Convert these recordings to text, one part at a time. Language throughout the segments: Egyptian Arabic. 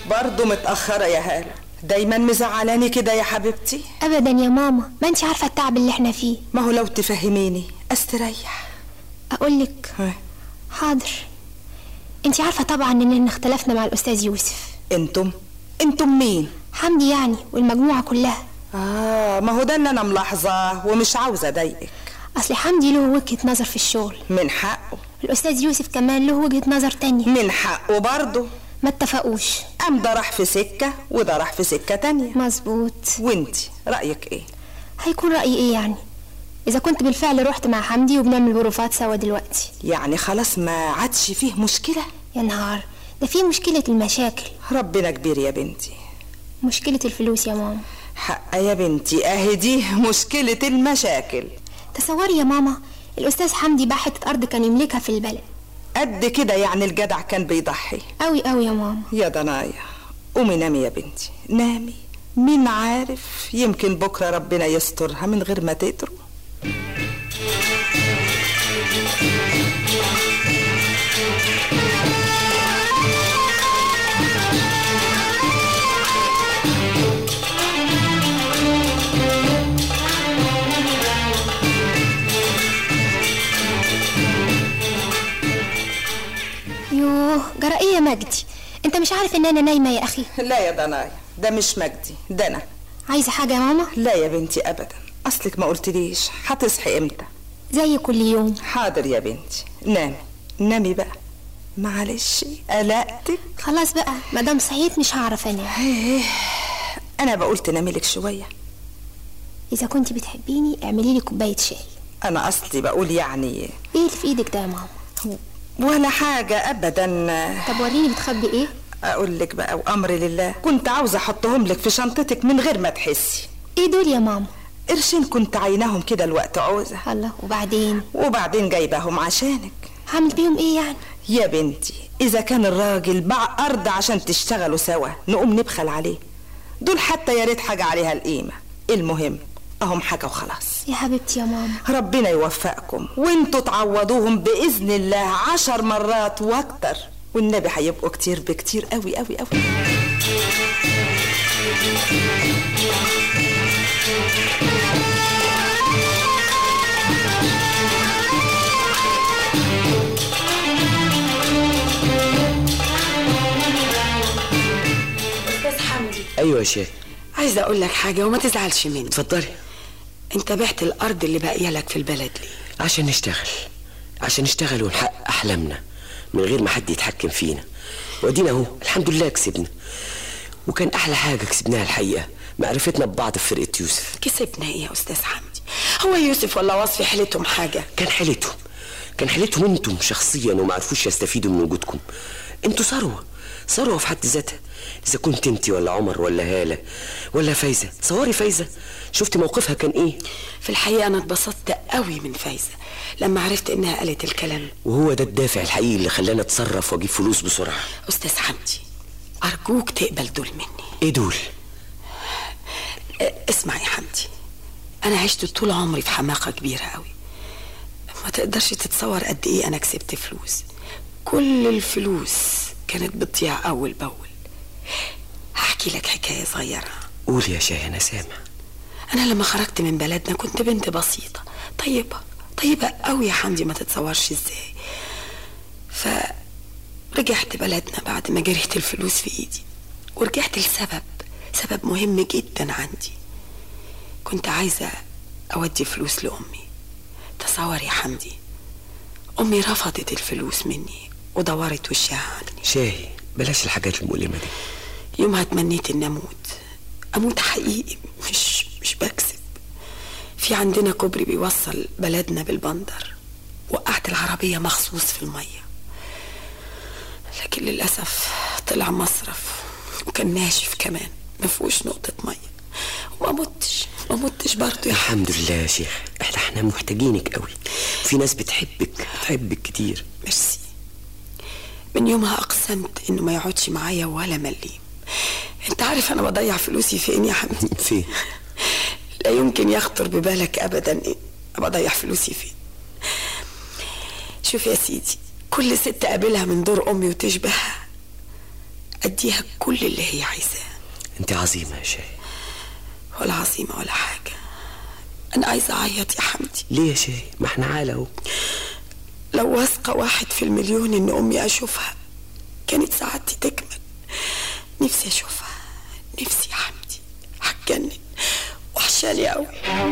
برضه متأخرة يا هالة دايما مزعلاني كده يا حبيبتي ابدا يا ماما ما انت عارفه التعب اللي احنا فيه ما هو لو تفهميني استريح اقول لك ها، حاضر انت عارفه طبعا اننا اختلفنا مع الاستاذ يوسف انتم انتم مين حمدي يعني والمجموعه كلها اه ما هو ده اللي انا ملاحظاه ومش عاوزة اضايقك اصل حمدي له وجهه نظر في الشغل من حقه الاستاذ يوسف كمان له وجهه نظر تانية من حقه برضه ما اتفقوش قام ده راح في سكة وده راح في سكة تانية مظبوط وانتي رأيك ايه هيكون رايي ايه يعني اذا كنت بالفعل رحت مع حمدي وبنعمل بروفات سوا دلوقتي يعني خلاص ما عادش فيه مشكلة يا نهار ده في مشكله المشاكل ربنا كبير يا بنتي مشكله الفلوس يا ماما حق يا بنتي اهي دي مشكلة المشاكل تصوري يا ماما الاستاذ حمدي باع حته ارض كان يملكها في البلد قد كده يعني الجدع كان بيضحي قوي قوي يا ماما يا ضنايا قومي نامي يا بنتي نامي مين عارف يمكن بكرة ربنا يسترها من غير ما تدروا يوه جرى ايه يا مجدي انت مش عارف ان انا نايمه يا اخي لا يا ضنايا ده مش مجدي ده انا عايزه حاجه يا ماما لا يا بنتي ابدا اصلك ما قلتليش هتصحي امتى زي كل يوم حاضر يا بنتي نامي نامي بقى معلش قلقتك خلاص بقى مادام صحيت مش هعرف انام انا بقول تنامي لك شويه اذا كنت بتحبيني اعملي لي كوبايه شاي انا اصلي بقول يعني ايه اللي في ايدك ده يا ماما ولا حاجه ابدا طب وريني بتخبي ايه اقول لك بقى وامري لله كنت عاوزه احطهم لك في شنطتك من غير ما تحسي ايه دول يا ماما قرشين كنت عيناهم كده الوقت عوزه الله وبعدين وبعدين جايباهم عشانك هعمل بيهم ايه يعني يا بنتي اذا كان الراجل باع ارض عشان تشتغلوا سوا نقوم نبخل عليه دول حتى يا ريت حاجه عليها القيمه المهم اهم حاجه وخلاص يا حبيبتي يا ماما ربنا يوفقكم وانتوا تعوضوهم باذن الله عشر مرات واكتر والنبي هيبقوا كتير بكتير قوي قوي قوي استاذ حمدي ايوه يا شيخ عايزه اقول لك حاجه وما تزعلش مني اتفضلي انت بعت الارض اللي باقيه لك في البلد ليه عشان نشتغل عشان نشتغل ونحقق احلامنا من غير ما حد يتحكم فينا وادينا اهو الحمد لله كسبنا وكان احلى حاجه كسبناها الحقيقه معرفتنا ببعض في فرقه يوسف كسبنا ايه يا استاذ حمدي هو يوسف ولا وصفي حيلتهم حاجه كان حيلتهم كان حيلتهم انتم شخصيا وما عرفوش يستفيدوا من وجودكم انتوا ثروه ثروه في حد ذاتها اذا كنت انت ولا عمر ولا هاله ولا فايزه تصوري فايزه شفت موقفها كان ايه في الحقيقه انا اتبسطت قوي من فايزه لما عرفت انها قالت الكلام وهو ده الدافع الحقيقي اللي خلاني اتصرف واجيب فلوس بسرعه استاذ حمدي ارجوك تقبل دول مني ايه دول اه، اسمع يا حمدي انا عشت طول عمري في حماقه كبيره قوي ما تقدرش تتصور قد ايه انا كسبت فلوس كل الفلوس كانت بتضيع اول باول هحكي لك حكايه صغيره قول يا شاي انا سامع انا لما خرجت من بلدنا كنت بنت بسيطه طيبه طيبه قوي يا حمدي ما تتصورش ازاي فرجعت بلدنا بعد ما جريت الفلوس في ايدي ورجعت لسبب سبب مهم جدا عندي كنت عايزه اودي فلوس لامي تصور يا حمدي امي رفضت الفلوس مني ودورت وشها عني شاي بلاش الحاجات المؤلمه دي يومها تمنيت اني اموت اموت حقيقي مش مش بكذب في عندنا كوبري بيوصل بلدنا بالبندر وقعت العربية مخصوص في المية لكن للأسف طلع مصرف وكان ناشف كمان ما فيهوش نقطة مية وما متش ما متش برضه يا الحمد لله يا شيخ احنا احنا محتاجينك قوي في ناس بتحبك بتحبك كتير ميرسي من يومها أقسمت إنه ما يقعدش معايا ولا مليم أنت عارف أنا بضيع فلوسي فين يا حمدي فين لا يمكن يخطر ببالك ابدا إيه بضيع فلوسي فين شوف يا سيدي كل ست قابلها من دور امي وتشبهها اديها كل اللي هي عايزاه انت عظيمه يا شاهي ولا عظيمه ولا حاجه انا عايزه اعيط يا حمدي ليه يا شاهي ما احنا عال اهو لو واثقه واحد في المليون ان امي اشوفها كانت سعادتي تكمل نفسي اشوفها نفسي يا حمدي هتجنن وحشاني قوي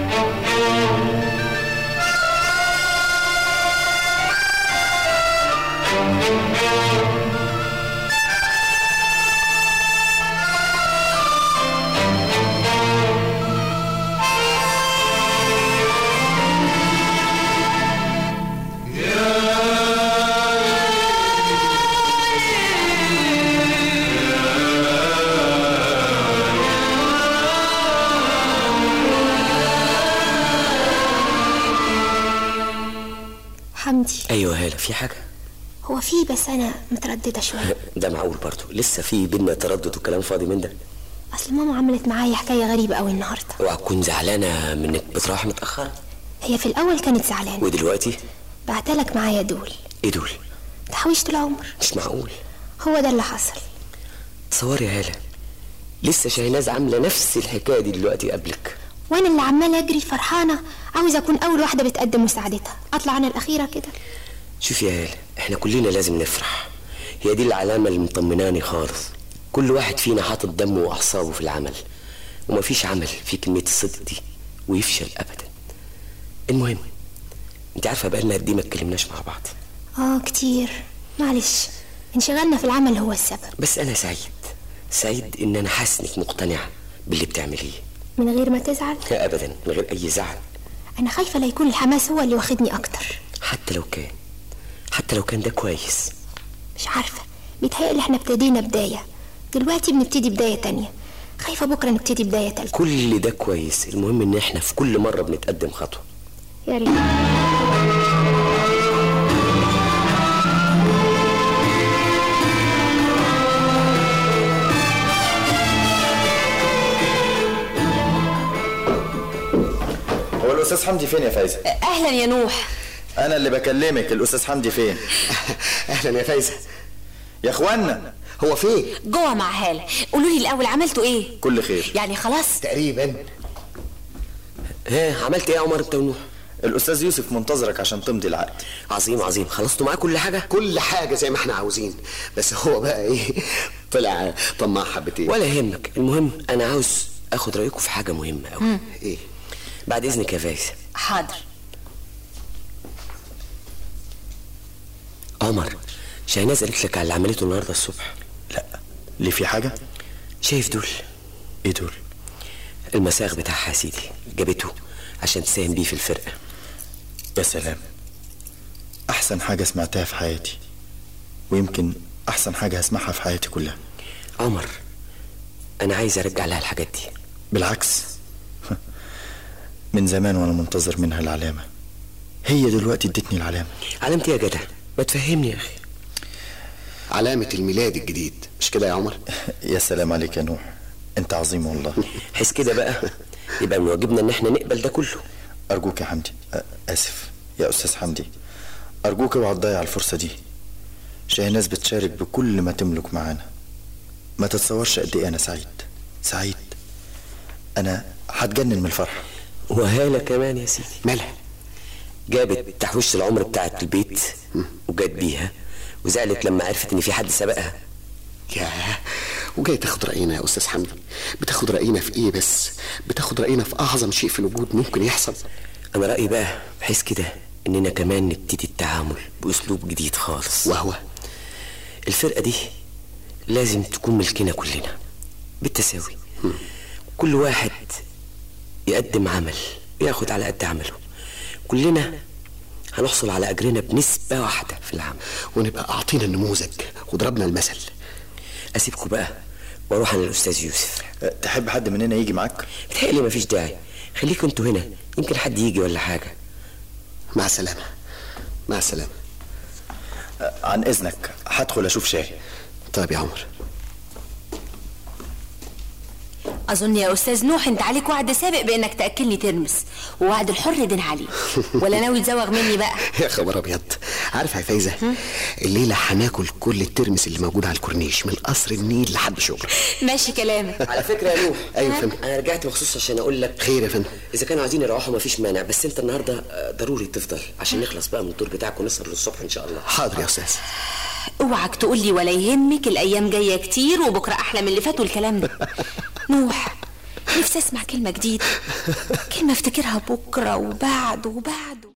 حمدي ايوه هاله في حاجه هو في بس انا متردده شويه ده معقول برضه لسه في بينا تردد وكلام فاضي من ده اصل ماما عملت معايا حكايه غريبه قوي النهارده اوعى تكون زعلانه منك بتروح متاخر هي في الاول كانت زعلانه ودلوقتي بعتلك معايا دول ايه دول تحويشة العمر مش معقول هو ده اللي حصل تصوري يا هاله لسه شاهناز عامله نفس الحكايه دي دلوقتي قبلك وانا اللي عماله اجري فرحانه عاوزه اكون اول واحده بتقدم مساعدتها اطلع انا الاخيره كده شوف يا هاله احنا كلنا لازم نفرح هي دي العلامه اللي مطمناني خالص كل واحد فينا حاطط دمه واعصابه في العمل ومفيش عمل فيه كميه الصدق دي ويفشل ابدا المهم انت عارفه بقالنا قد ايه ما اتكلمناش مع بعض اه كتير معلش انشغالنا في العمل هو السبب بس انا سعيد سعيد ان انا حاسس انك مقتنعه باللي بتعمليه من غير ما تزعل لا ابدا من غير اي زعل انا خايفه لا يكون الحماس هو اللي واخدني اكتر حتى لو كان حتى لو كان ده كويس مش عارفه بيتهيألي احنا ابتدينا بدايه دلوقتي بنبتدي بدايه تانية خايفه بكره نبتدي بدايه تالتة كل ده كويس المهم ان احنا في كل مره بنتقدم خطوه يا ريت هو الاستاذ حمدي فين يا فايزه اهلا يا نوح انا اللي بكلمك الاستاذ حمدي فين اهلا يا فايزه يا اخوانا هو فين جوه مع هاله قولوا لي الاول عملتوا ايه كل خير يعني خلاص تقريبا ها عملت ايه يا عمر انت ونوح الاستاذ يوسف منتظرك عشان تمضي العقد عظيم عظيم خلصتوا معاه كل حاجه كل حاجه زي ما احنا عاوزين بس هو بقى ايه طلع طماع حبتين ولا يهمك المهم انا عاوز اخد رايكم في حاجه مهمه قوي ايه بعد اذنك يا فايزه حاضر عمر شاهناز قالت لك على اللي عملته النهارده الصبح لا ليه في حاجه شايف دول ايه دول المساغ بتاعها يا سيدي جابته عشان تساهم بيه في الفرقه يا سلام احسن حاجه سمعتها في حياتي ويمكن احسن حاجه هسمعها في حياتي كلها عمر انا عايز ارجع لها الحاجات دي بالعكس من زمان وانا منتظر منها العلامه هي دلوقتي ادتني العلامه علامتي يا جدع ما تفهمني يا اخي علامه الميلاد الجديد مش كده يا عمر يا سلام عليك يا نوح انت عظيم والله حس كده بقى يبقى من واجبنا ان احنا نقبل ده كله ارجوك يا حمدي أ- اسف يا استاذ حمدي ارجوك اوعى تضيع الفرصه دي شاهناز بتشارك بكل ما تملك معانا ما تتصورش قد ايه انا سعيد سعيد انا هتجنن من الفرحه وهالة كمان يا سيدي مالها جابت تحويشة العمر بتاعت البيت وجات بيها وزعلت لما عرفت ان في حد سبقها يا وجاي تاخد راينا يا استاذ حمدي بتاخد راينا في ايه بس بتاخد راينا في اعظم شيء في الوجود ممكن يحصل انا رايي بقى بحيث كده اننا كمان نبتدي التعامل باسلوب جديد خالص وهو الفرقه دي لازم تكون ملكنا كلنا بالتساوي كل واحد يقدم عمل وياخد على قد عمله كلنا هنحصل على اجرنا بنسبه واحده في العمل ونبقى اعطينا النموذج وضربنا المثل اسيبكم بقى واروح انا للاستاذ يوسف أه، تحب حد مننا يجي معاك بتهيألي مفيش داعي خليكم انتوا هنا يمكن حد يجي ولا حاجه مع السلامه مع السلامه أه، عن اذنك هدخل اشوف شاهي طيب يا عمر اظن يا استاذ نوح انت عليك وعد سابق بانك تاكلني ترمس ووعد الحر دين عليك ولا ناوي تزوغ مني بقى يا خبر ابيض عارف يا فايزه الليله هناكل كل الترمس اللي موجود على الكورنيش من قصر النيل لحد شبرا ماشي كلامك على فكره يا نوح ايوه يا فندم انا رجعت مخصوص عشان اقول لك خير يا فندم اذا كانوا عايزين يروحوا مفيش مانع بس انت النهارده آه، ضروري تفضل عشان نخلص بقى من الدور بتاعك ونسهر للصبح ان شاء الله حاضر يا استاذ اوعك تقول لي ولا يهمك الايام جايه كتير وبكره احلى من اللي فات والكلام ده نوح نفسي اسمع كلمه جديده كلمه افتكرها بكره وبعد وبعد